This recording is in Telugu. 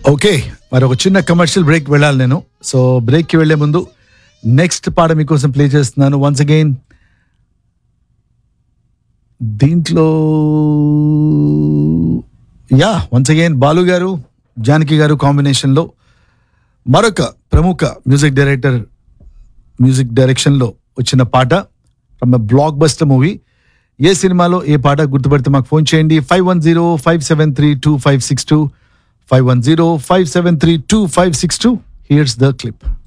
ఓకే మరి ఒక చిన్న కమర్షియల్ బ్రేక్ వెళ్ళాలి నేను సో బ్రేక్కి వెళ్లే ముందు నెక్స్ట్ పాట మీకోసం ప్లే చేస్తున్నాను వన్స్ అగైన్ దీంట్లో యా వన్స్ అగైన్ బాలు గారు జానకి గారు కాంబినేషన్లో మరొక ప్రముఖ మ్యూజిక్ డైరెక్టర్ మ్యూజిక్ డైరెక్షన్లో వచ్చిన పాట ఫ్రమ్ బ్లాక్ బస్టర్ మూవీ ఏ సినిమాలో ఏ పాట గుర్తుపడితే మాకు ఫోన్ చేయండి five one zero five seven three two five six two five one zero five seven three two five six two here's the clip